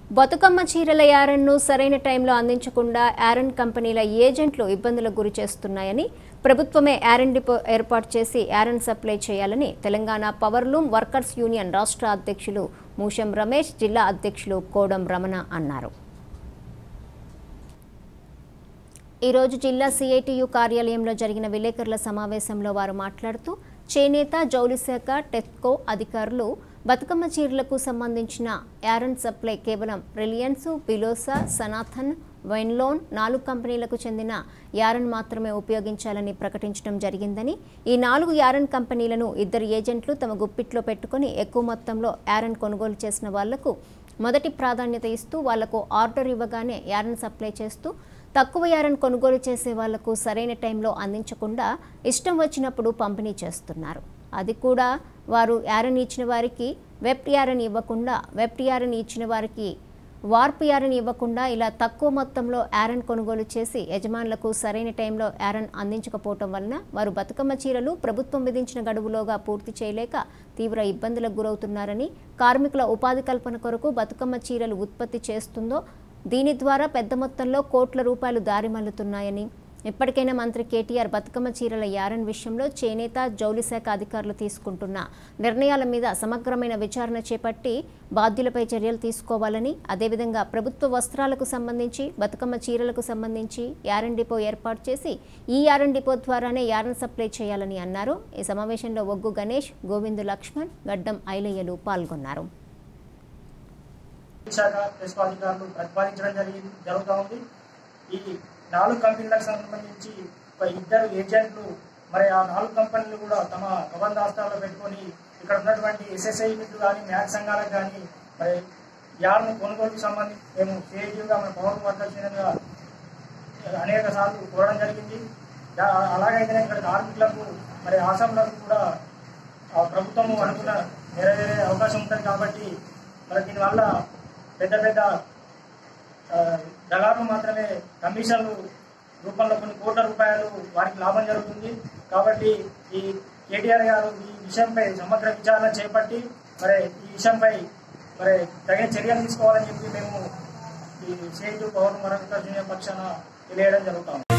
బతుకమ్మ చీరల యారన్ను సరైన టైంలో అందించకుండా యారన్ కంపెనీల ఏజెంట్లు ఇబ్బందులకు గురి చేస్తున్నాయని ప్రభుత్వమే యారన్ డిపో ఏర్పాటు చేసి యారన్ సప్లై చేయాలని తెలంగాణ పవర్లూమ్ వర్కర్స్ యూనియన్ రాష్ట్ర అధ్యక్షులు మూషం రమేష్ జిల్లా అధ్యక్షులు కోడం రమణ అన్నారు ఈరోజు జిల్లా సిఐటియు కార్యాలయంలో జరిగిన విలేకరుల సమావేశంలో వారు మాట్లాడుతూ చేనేత జౌలి శాఖ టెస్కో అధికారులు బతుకమ్మ చీరలకు సంబంధించిన యారన్ సప్లై కేవలం రిలయన్స్ బిలోసా సనాథన్ వైన్లోన్ నాలుగు కంపెనీలకు చెందిన యారన్ మాత్రమే ఉపయోగించాలని ప్రకటించడం జరిగిందని ఈ నాలుగు యారన్ కంపెనీలను ఇద్దరు ఏజెంట్లు తమ గుప్పిట్లో పెట్టుకుని ఎక్కువ మొత్తంలో యారన్ కొనుగోలు చేసిన వాళ్లకు మొదటి ప్రాధాన్యత ఇస్తూ వాళ్లకు ఆర్డర్ ఇవ్వగానే యారన్ సప్లై చేస్తూ తక్కువ యారన్ కొనుగోలు చేసే వాళ్లకు సరైన టైంలో అందించకుండా ఇష్టం వచ్చినప్పుడు పంపిణీ చేస్తున్నారు అది కూడా వారు యారన్ ఇచ్చిన వారికి వెబ్ యారన్ ఇవ్వకుండా వెబ్ యారన్ ఇచ్చిన వారికి వార్పు యారన్ ఇవ్వకుండా ఇలా తక్కువ మొత్తంలో యారన్ కొనుగోలు చేసి యజమానులకు సరైన టైంలో యారన్ అందించకపోవటం వలన వారు బతుకమ్మ చీరలు ప్రభుత్వం విధించిన గడువులోగా పూర్తి చేయలేక తీవ్ర ఇబ్బందులకు గురవుతున్నారని కార్మికుల ఉపాధి కల్పన కొరకు బతుకమ్మ చీరలు ఉత్పత్తి చేస్తుందో దీని ద్వారా పెద్ద మొత్తంలో కోట్ల రూపాయలు దారిమల్లుతున్నాయని ఇప్పటికైనా మంత్రి కేటీఆర్ బతుకమ్మ చీరల యారన్ విషయంలో చేనేత జౌలి శాఖ అధికారులు తీసుకుంటున్న నిర్ణయాల మీద సమగ్రమైన విచారణ చేపట్టి బాధ్యులపై చర్యలు తీసుకోవాలని అదేవిధంగా ప్రభుత్వ వస్త్రాలకు సంబంధించి బతుకమ్మ చీరలకు సంబంధించి యారన్ డిపో ఏర్పాటు చేసి ఈ యారన్ డిపో ద్వారానే యారన్ సప్లై చేయాలని అన్నారు ఈ సమావేశంలో ఒగ్గు గణేష్ గోవిందు లక్ష్మణ్ గడ్డం ఐలయ్యలు పాల్గొన్నారు శాఖ ప్రెస్ అధికారులు ప్రతిపాదించడం జరిగింది జరుగుతూ ఉంది ఈ నాలుగు కంపెనీలకు సంబంధించి ఒక ఇద్దరు ఏజెంట్లు మరి ఆ నాలుగు కంపెనీలు కూడా తమ ప్రబంధాస్తాల్లో పెట్టుకొని ఇక్కడ ఉన్నటువంటి ఎస్ఎస్ఐ మిట్లు కానీ మ్యాచ్ సంఘాలకు కానీ మరి యార్ను కొనుగోలుకు సంబంధించి మేము క్రియేటివ్గా మన పవర్ వర్గంగా అనేక సార్లు కోరడం జరిగింది దా- అలాగైతేనే ఇక్కడ కార్మికులకు మరి ఆసాములకు కూడా ఆ ప్రభుత్వం అనుకున్న నెరవేరే అవకాశం ఉంటుంది కాబట్టి మరి దీనివల్ల పెద్ద పెద్ద ఆ, దళారులు మాత్రమే కమిషన్లు రూపంలో కొన్ని కోట్ల రూపాయలు వారికి లాభం జరుగుతుంది కాబట్టి ఈ కేటీఆర్ గారు ఈ విషయంపై సమగ్ర విచారణ చేపట్టి మరి ఈ విషయంపై మరి తగిన చర్యలు తీసుకోవాలని చెప్పి మేము ఈ సిఐటి పవర్ మరొక పక్షాన తెలియడం జరుగుతాం